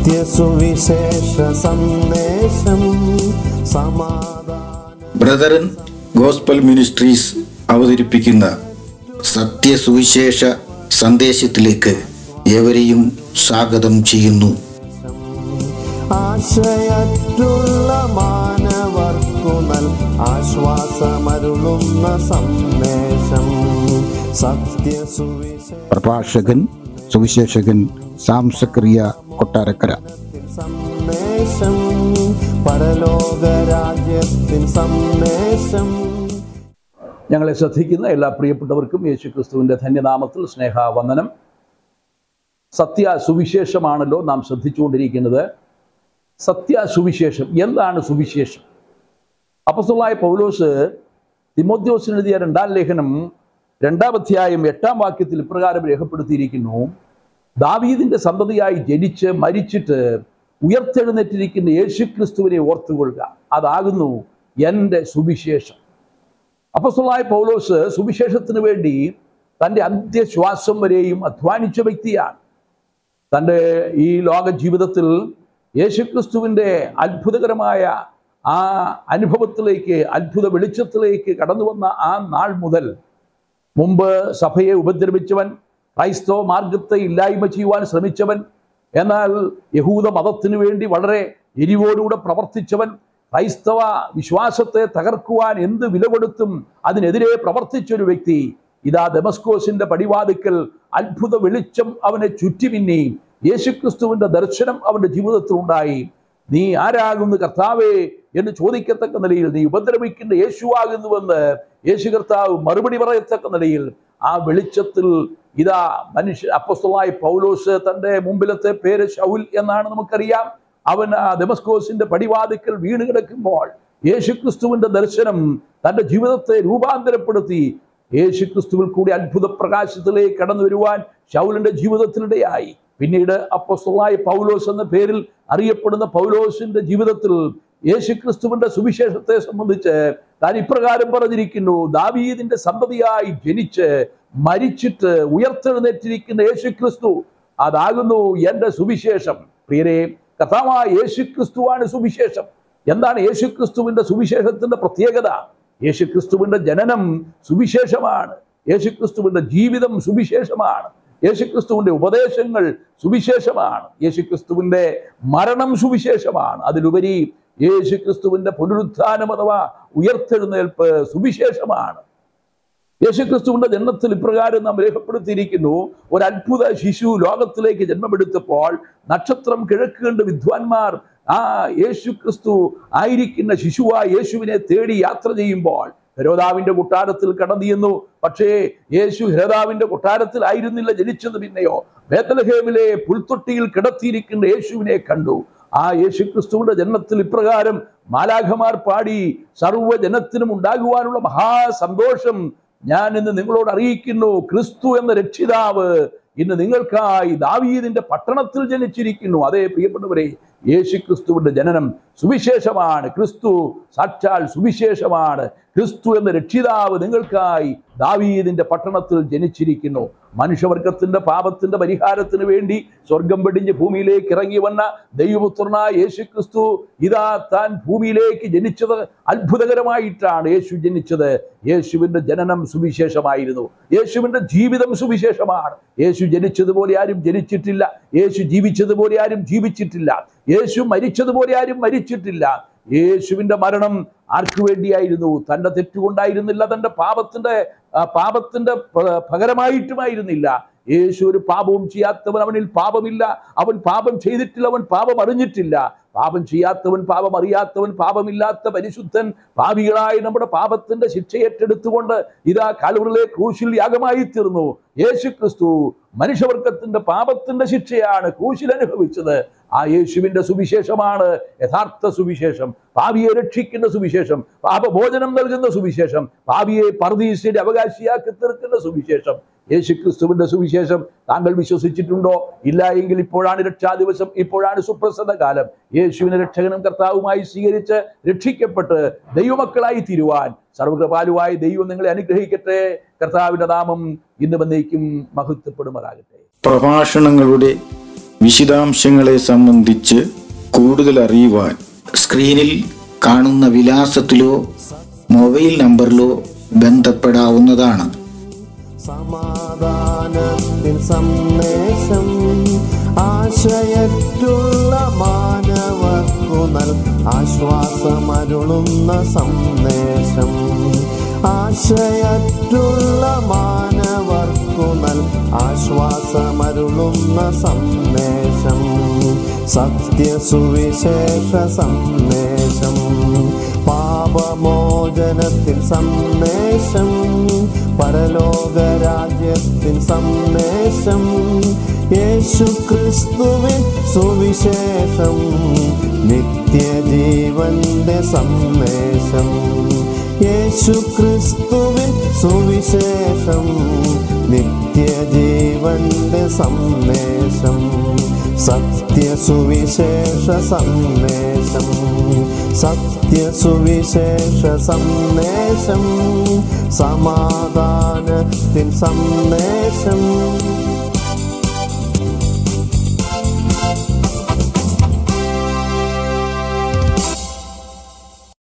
സത്യസുവിശേഷ സന്ദേശം സമാധാന brethren gospel ministries അവതരിപ്പിക്കുന്ന സത്യസുവിശേഷ സന്ദേശത്തിലേക്ക് ഏവരെയും സ്വാഗതം ചെയ്യുന്നു ആശയറ്റുള്ള മാനവർക്കു നൽ ആശ്വാസമരുളുന്ന സന്ദേശം സത്യസുവിശേഷ പ്രഭാഷകൻ സുവിശേഷകൻ സാംസക്രിയ കൊട്ടാരക്കര സന്ദേശം പരലോകരാജ്യത്തിൻ സന്ദേശം ഞങ്ങളെ ശ്രദ്ധിക്കുന്ന എല്ലാ പ്രിയപ്പെട്ടവർക്കും യേശു ക്രിസ്തുവിൻ്റെ ധന്യനാമത്തിൽ സ്നേഹവന്ദനം സത്യ സുവിശേഷമാണല്ലോ നാം ശ്രദ്ധിച്ചുകൊണ്ടിരിക്കുന്നത് സത്യ സുവിശേഷം എന്താണ് സുവിശേഷം അപ്പസ്തലനായ പൗലോസ് തിമോദ്യോസിന് എഴുതിയ രണ്ടാം ലേഖനം രണ്ടാം അധ്യായം എട്ടാം വാക്യത്തിൽ ഇപ്രകാരം രേഖപ്പെടുത്തിയിരിക്കുന്നു ദാവീദിന്റെ സന്തതിയായി ജനിച്ച് മരിച്ചിട്ട് ഉയർത്തെഴുന്നേറ്റിരിക്കുന്ന യേശു ക്രിസ്തുവിനെ ഓർത്തുകൊള്ളുക അതാകുന്നു എൻ്റെ സുവിശേഷം അപ്പസ്തലനായ പൗലോസ് സുവിശേഷത്തിന് വേണ്ടി തൻ്റെ അന്ത്യശ്വാസം വരെയും അധ്വാനിച്ച വ്യക്തിയാണ് തൻ്റെ ഈ ലോക ജീവിതത്തിൽ യേശുക്രിസ്തുവിൻ്റെ അത്ഭുതകരമായ ആ അനുഭവത്തിലേക്ക് അത്ഭുത വെളിച്ചത്തിലേക്ക് കടന്നു വന്ന ആ നാൾ മുതൽ മുമ്പ് സഭയെ ഉപദ്രവിച്ചവൻ ക്രൈസ്തവ മാർഗത്തെ ഇല്ലായ്മ ചെയ്യുവാൻ ശ്രമിച്ചവൻ എന്നാൽ യഹൂദ മതത്തിനു വേണ്ടി വളരെ എരിവോടുകൂടെ പ്രവർത്തിച്ചവൻ ക്രൈസ്തവ വിശ്വാസത്തെ തകർക്കുവാൻ എന്ത് വില കൊടുത്തും അതിനെതിരെ പ്രവർത്തിച്ചൊരു വ്യക്തി ഇതാ ഡെമസ്കോസിന്റെ പടിവാതിക്കൽ അത്ഭുത വെളിച്ചം അവനെ ചുറ്റിമിന്നി യേശുക്രിസ്തുവിന്റെ ദർശനം അവന്റെ ജീവിതത്തിൽ ഉണ്ടായി നീ ആരാകുന്നു കർത്താവേ എന്ന് ചോദിക്കത്തക്ക നിലയിൽ നീ ഉപദ്രവിക്കുന്ന യേശുവാകുന്നുവെന്ന് യേശു കർത്താവ് മറുപടി പറയത്തക്ക നിലയിൽ ആ വെളിച്ചത്തിൽ ഇതാ മനുഷ്യ അപ്പസ്തലായ പൗലോസ് തന്റെ മുമ്പിലത്തെ പേര് ഷൗൽ എന്നാണ് നമുക്കറിയാം അവൻ ആ ഡെമസ്കോസിന്റെ പടിവാതിക്കൽ വീണ് കിടക്കുമ്പോൾ യേശുക്രിസ്തുവിന്റെ ദർശനം തന്റെ ജീവിതത്തെ രൂപാന്തരപ്പെടുത്തി യേശുക്രിസ്തുവിൽ കൂടി അത്ഭുത പ്രകാശത്തിലേക്ക് കടന്നു വരുവാൻ ഷൗലിന്റെ ജീവിതത്തിനിടയായി പിന്നീട് അപ്പസ്തലായ പൗലോസ് എന്ന പേരിൽ അറിയപ്പെടുന്ന പൗലോസിന്റെ ജീവിതത്തിൽ യേശുക്രിസ്തുവിന്റെ സുവിശേഷത്തെ സംബന്ധിച്ച് താൻ ഇപ്രകാരം പറഞ്ഞിരിക്കുന്നു ദാവീദിന്റെ സന്തതിയായി ജനിച്ച് മരിച്ചിട്ട് ഉയർത്തെഴുന്നേറ്റിരിക്കുന്ന യേശുക്രിസ്തു അതാകുന്നു എൻ്റെ സുവിശേഷം പ്രിയരെ കഥാവായ യേശുക്രിസ്തുവാണ് സുവിശേഷം എന്താണ് യേശുക്രിസ്തുവിന്റെ സുവിശേഷത്തിന്റെ പ്രത്യേകത യേശുക്രിസ്തുവിന്റെ ജനനം സുവിശേഷമാണ് യേശുക്രിസ്തുവിന്റെ ജീവിതം സുവിശേഷമാണ് യേശുക്രിസ്തുവിന്റെ ഉപദേശങ്ങൾ സുവിശേഷമാണ് യേശുക്രിസ്തുവിന്റെ മരണം സുവിശേഷമാണ് അതിലുപരി യേശുക്രിസ്തുവിന്റെ പുനരുത്ഥാനം അഥവാ ഉയർത്തെഴുന്നേൽപ്പ് സുവിശേഷമാണ് യേശുക്രിസ്തുവിന്റെ ജന്മത്തിൽ ഇപ്രകാരം നാം രേഖപ്പെടുത്തിയിരിക്കുന്നു ഒരു അത്ഭുത ശിശു ലോകത്തിലേക്ക് ജന്മമെടുത്തപ്പോൾ നക്ഷത്രം കിഴക്ക് കണ്ട് വിദ്വാൻമാർ ആ യേശു ക്രിസ്തു ആയിരിക്കുന്ന ശിശുവായ യേശുവിനെ തേടി യാത്ര ചെയ്യുമ്പോൾ ഹെരോദാവിന്റെ കൊട്ടാരത്തിൽ കടന്നിരുന്നു പക്ഷേ യേശു ഹെരോദാവിന്റെ കൊട്ടാരത്തിൽ ആയിരുന്നില്ല ജനിച്ചത് പിന്നെയോ ബേത്തലഹേമിലെ പുൽത്തൊട്ടിയിൽ കിടത്തിയിരിക്കുന്ന യേശുവിനെ കണ്ടു ആ യേശു ക്രിസ്തുവിന്റെ ജന്മത്തിൽ ഇപ്രകാരം മാലാഖമാർ പാടി സർവ്വജനത്തിനും ഉണ്ടാകുവാനുള്ള മഹാസന്തോഷം ഞാൻ ഇന്ന് നിങ്ങളോട് അറിയിക്കുന്നു ക്രിസ്തു എന്ന രക്ഷിതാവ് ഇന്ന് നിങ്ങൾക്കായി ദാവീദിന്റെ പട്ടണത്തിൽ ജനിച്ചിരിക്കുന്നു അതേ പ്രിയപ്പെട്ടവരെ യേശു ക്രിസ്തുവിന്റെ ജനനം സുവിശേഷമാണ് ക്രിസ്തു സാക്ഷാൽ സുവിശേഷമാണ് ക്രിസ്തു എന്ന രക്ഷിതാവ് നിങ്ങൾക്കായി ദാവീദിന്റെ പട്ടണത്തിൽ ജനിച്ചിരിക്കുന്നു മനുഷ്യവർഗത്തിന്റെ പാപത്തിന്റെ പരിഹാരത്തിന് വേണ്ടി സ്വർഗം വെടിഞ്ഞ് ഭൂമിയിലേക്ക് ഇറങ്ങി വന്ന ദൈവപുത്രനായ യേശു ക്രിസ്തു ഇതാ താൻ ഭൂമിയിലേക്ക് ജനിച്ചത് അത്ഭുതകരമായിട്ടാണ് യേശു ജനിച്ചത് യേശുവിന്റെ ജനനം സുവിശേഷമായിരുന്നു യേശുവിന്റെ ജീവിതം സുവിശേഷമാണ് യേശു ജനിച്ചതുപോലെ ആരും ജനിച്ചിട്ടില്ല യേശു ജീവിച്ചതുപോലെ ആരും ജീവിച്ചിട്ടില്ല യേശു മരിച്ചതുപോലെ ആരും മരിച്ചിട്ടില്ല യേശുവിന്റെ മരണം ആർക്കു വേണ്ടിയായിരുന്നു തന്റെ തെറ്റുകൊണ്ടായിരുന്നില്ല തന്റെ പാപത്തിന്റെ ആ, പാപത്തിന്റെ പ- പകരമായിട്ടുമായിരുന്നില്ല യേശു ഒരു പാപവും ചെയ്യാത്തവൻ അവനിൽ പാപമില്ല അവൻ പാപം ചെയ്തിട്ടില്ല അവൻ പാപം അറിഞ്ഞിട്ടില്ല പാപം ചെയ്യാത്തവൻ പാപം അറിയാത്തവൻ പാപമില്ലാത്ത പരിശുദ്ധൻ പാപികളായി നമ്മുടെ പാപത്തിന്റെ ശിക്ഷ ഏറ്റെടുത്തുകൊണ്ട് ഇതാ കാലുകളിലെ ക്രൂശിൽ യാഗമായി തീർന്നു യേശു ക്രിസ്തു മനുഷ്യവർഗത്തിന്റെ പാപത്തിന്റെ ശിക്ഷയാണ് ക്രൂശിൽ അനുഭവിച്ചത് ആ യേശുവിന്റെ സുവിശേഷമാണ് യഥാർത്ഥ സുവിശേഷം പാപിയെ രക്ഷിക്കുന്ന സുവിശേഷം പാപഭോജനം നൽകുന്ന സുവിശേഷം പാപിയെ പർദീസിന്റെ അവകാശിയാക്കി തീർക്കുന്ന സുവിശേഷം യേശുക്രിസ്തുവിന്റെ സുവിശേഷം താങ്കൾ വിശ്വസിച്ചിട്ടുണ്ടോ ഇല്ല എങ്കിൽ ഇപ്പോഴാണ് രക്ഷാ ദിവസം ഇപ്പോഴാണ് സുപ്രസന്ന കാലം യേശുവിനെ രക്ഷകനും കർത്താവുമായി സ്വീകരിച്ച് രക്ഷിക്കപ്പെട്ട് ദൈവമക്കളായി തീരുവാൻ സർവകൃപാലുവായ ദൈവം നിങ്ങളെ അനുഗ്രഹിക്കട്ടെ കർത്താവിന്റെ നാമം ഇന്ന് വന്നേക്കും മഹത്വപ്പെടുമാറാകട്ടെ പ്രഭാഷണങ്ങളുടെ വിശദാംശങ്ങളെ സംബന്ധിച്ച് കൂടുതൽ അറിയുവാൻ സ്ക്രീനിൽ കാണുന്ന വിലാസത്തിലോ മൊബൈൽ നമ്പറിലോ ബന്ധപ്പെടാവുന്നതാണ് സമാധാനത്തിൻ സന്ദേശം ആശയറ്റുള്ള മാനവർക്കു നൽ ആശ്വാസമരുളുന്ന സന്ദേശം ആശയറ്റുള്ള മാനവർക്കു നൽ ആശ്വാസമരുളുന്ന സന്ദേശം സത്യസുവിശേഷ സന്ദേശം പാപമോചനത്തിൻ സന്ദേശം പരലോകരാജ്യത്തിൻ സന്ദേശം യേശു ക്രിസ്തുവിൻ സുവിശേഷം നിത്യജീവന്റെ സന്ദേശം യേശു ക്രിസ്തുവിൻ സുവിശേഷം നിത്യജീവന്റെ സന്ദേശം സത്യസുവിശേഷ സന്ദേശം സത്യസുവിശേഷ സന്ദേശം സമാധാനത്തിൻ സന്ദേശം